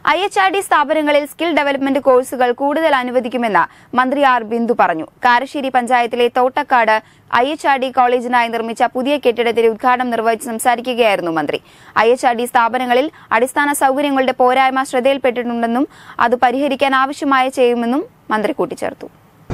I H R D സ്ഥാപനങ്ങളിൽ skill development കോഴ്സുകൾ കൂടുതൽ അനുവദിക്കുമെന്ന് മന്ത്രി ആർ ബിന്ദു പറഞ്ഞു കാരശ്ശേരി പഞ്ചായത്തിലെ Thottakkad I H R D കോളേജിനായി നിർമ്മിച്ച പുതിയ കെട്ടിടത്തിന്റെ ഉദ്ഘാടനം നിർവഹിച്ച് സംസാരിക്കുകയായിരുന്നു മന്ത്രി ഐ എച്ച് ആർ ഡി സ്ഥാപനങ്ങളിൽ അടിസ്ഥാന സൗകര്യങ്ങളുടെ പോരായ്മ ശ്രദ്ധയിൽപ്പെട്ടിട്ടുണ്ടെന്നും അത് പരിഹരിക്കാൻ ആവശ്യമായ ചെയ്യുമെന്നും മന്ത്രി കൂട്ടിച്ചേർത്തു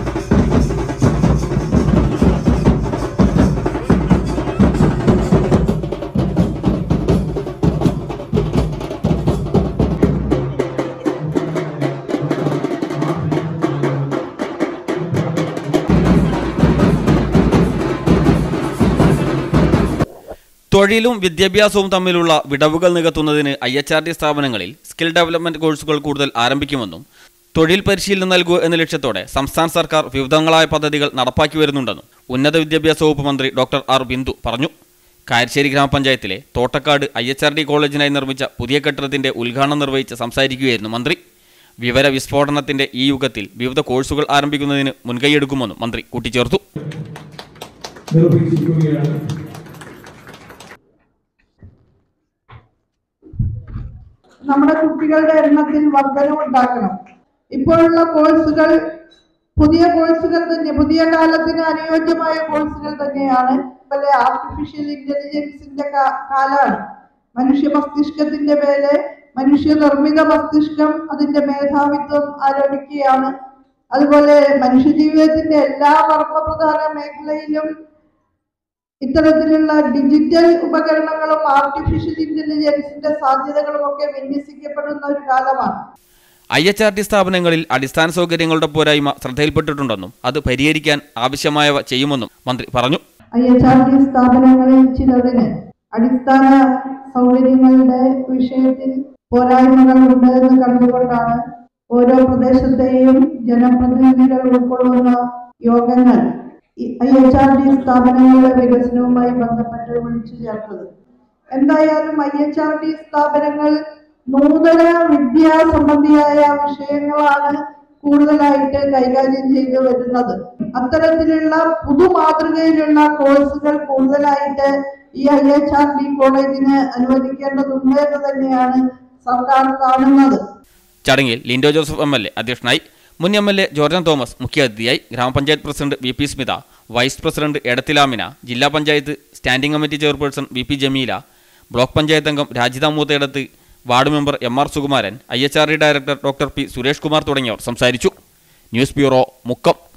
തൊഴിലും വിദ്യാഭ്യാസവും തമ്മിലുള്ള വിടവുകൾ നികത്തുന്നതിന് ഐ എച്ച് ആർ ടി സ്ഥാപനങ്ങളിൽ സ്കിൽ ഡെവലപ്മെന്റ് കോഴ്സുകൾ കൂടുതൽ ആരംഭിക്കുമെന്നും തൊഴിൽ പരിശീലനം നൽകുക എന്ന ലക്ഷ്യത്തോടെ സംസ്ഥാന സർക്കാർ വിവിധങ്ങളായ പദ്ധതികൾ നടപ്പാക്കി വരുന്നുണ്ടെന്നും ഉന്നത വിദ്യാഭ്യാസ വകുപ്പ് മന്ത്രി ഡോക്ടർ ആർ ബിന്ദു പറഞ്ഞു കാരശ്ശേരി ഗ്രാമപഞ്ചായത്തിലെ Thottakkad I H R D കോളേജിനായി നിർമ്മിച്ച പുതിയ കെട്ടിടത്തിന്റെ ഉദ്ഘാടനം നിർവഹിച്ച് സംസാരിക്കുകയായിരുന്നു മന്ത്രി വിവര വിസ്ഫോടനത്തിന്റെ ഈ യുഗത്തിൽ വിവിധ കോഴ്സുകൾ ആരംഭിക്കുന്നതിന് മുൻകൈയെടുക്കുമെന്നും മന്ത്രി കൂട്ടിച്ചേർത്തു നിർവഹിച്ചിരിക്കുകയാണ് നമ്മുടെ കുട്ടികളുടെ എണ്ണത്തിൽ വർധനവുണ്ടാക്കണം ഇപ്പോഴുള്ള കോഴ്സുകൾ പുതിയ കോഴ്സുകൾ തന്നെ പുതിയ കാലത്തിന് അനുയോജ്യമായ കോഴ്സുകൾ തന്നെയാണ് അതുപോലെ ആർട്ടിഫിഷ്യൽ ഇന്റലിജൻസിന്റെ കാ- കാലാണ് മനുഷ്യ മസ്തിഷ്കത്തിന്റെ മേലെ മനുഷ്യ നിർമ്മിത മസ്തിഷ്കം അതിന്റെ മേധാവിത്വം ആരോപിക്കുകയാണ് അതുപോലെ മനുഷ്യജീവിതത്തിന്റെ എല്ലാ കർമ്മപ്രധാന മേഖലയിലും ഇത്തരത്തിലുള്ള ഡിജിറ്റൽ ഉപകരണങ്ങളും ആർട്ടിഫിഷ്യൽ ഇന്റലിജൻസിന്റെ സാധ്യതകളും ഒക്കെ വിന്യസിക്കപ്പെടുന്ന ഒരു കാലമാണ് ഐ എച്ച് ആർ ടി സ്ഥാപനങ്ങളിൽ അടിസ്ഥാന സൗകര്യങ്ങളുടെ പോരായ്മ ശ്രദ്ധയിൽപ്പെട്ടിട്ടുണ്ടെന്നും അത് പരിഹരിക്കാൻ ആവശ്യമായവ ചെയ്യുമെന്നും മന്ത്രി പറഞ്ഞു ഐ എച്ച് ആർ ടി സ്ഥാപനങ്ങളിൽ ചിലതിന് അടിസ്ഥാന സൗകര്യങ്ങളുടെ വിഷയത്തിൽ പോരായ്മകളുണ്ട് എന്ന് കണ്ടുകൊണ്ടാണ് ഓരോ പ്രദേശത്തെയും ജനപ്രതിനിധികൾ ഉൾക്കൊള്ളുന്ന യോഗങ്ങൾ ഐ എച്ച് ആർ ടി സ്ഥാപനങ്ങളുടെ വികസനവുമായി ബന്ധപ്പെട്ട് വിളിച്ചു ചേർത്തത് എന്തായാലും ഐ എച്ച് ആർ ടി സ്ഥാപനങ്ങൾ നൂതന വിദ്യാ സംബന്ധിയായ വിഷയങ്ങളാണ് കൂടുതലായിട്ട് കൈകാര്യം ചെയ്തു വരുന്നത് അത്തരത്തിലുള്ള പുതുമാതൃകയിലുള്ള കോഴ്സുകൾ കൂടുതലായിട്ട് ഈ ഐ എച്ച് ആർ ഡി കോളേജിന് അനുവദിക്കേണ്ടതുണ്ട് എന്ന് തന്നെയാണ് സർക്കാർ കാണുന്നത് ചടങ്ങിൽ Linto Joseph M L A അധ്യക്ഷനായി മുൻ M L A George Thomas മുഖ്യാതിഥിയായി ഗ്രാമപഞ്ചായത്ത് president V P Smitha vice president Edathil Amina ജില്ലാ panchayat standing committee chairperson V P Jameela block panchayat അംഗം Rajitha Moothayidath ward member M R Sukumaran I H R D director doctor P Suresh Kumar തുടങ്ങിയവർ സംസാരിച്ചു news bureau Mukkam